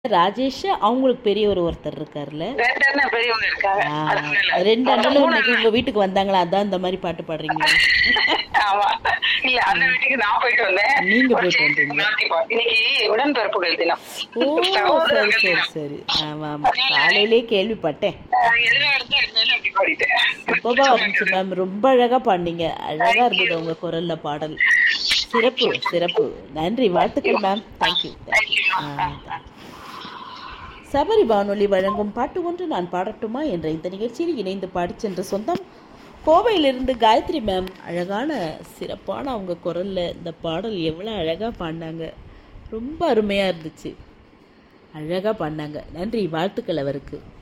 ராஜேஷ் அவங்களுக்கு பெரியவர் ஒருத்தர் இருக்காருல்ல ரெண்டு அண்ணன் பெரியவங்க இருக்காங்க ஆ, அதனால. ரெண்டு மொத்தம் அண்ணனும் மூணு இன்னைக்கு உங்க வீட்டுக்கு வந்தாங்களா அதான் இந்த மாதிரி பாட்டு பாடுறீங்க ஆமா இல்ல அண்ணன் வீட்டுக்கு நான் போயிட்டு வந்தேன் நீங்க ஒரு போயிட்டு சேர்த்து வந்தீங்க. மாத்தி போ- இன்னைக்கு உடன்பிறப்புகள் தினம் ஓ சரி சகோதரர்கள் சரி தினம். சரி ஆமா ஆமா காலையிலே கேள்விப்பட்டேன் ஆஹ் எல்லா இடத்துல இருந்தாலும் அப்படி பாடிட்டேன் சூப்பரா இருந்துச்சு மேம் ரொம்ப அழகா பாடினீங்க அழகா இருந்தது உங்க குரல்ல பாடல் சிறப்பு சிறப்பு நன்றி வாழ்த்துக்கள் மேம் தேங்க்யூ சபரி வானொலி வழங்கும் பாட்டு ஒன்று நான் பாடட்டுமா என்ற இந்த நிகழ்ச்சியில் இணைந்து பாடிச் சென்ற சொந்தம் கோவையிலிருந்து காயத்ரி மேம் அழகான சிறப்பான அவங்க குரல்ல இந்த பாடல் எவ்வளோ அழகாக பாடினாங்க ரொம்ப அருமையாக இருந்துச்சு அழகாக பாடினாங்க நன்றி வாழ்த்துக்கள் அவருக்கு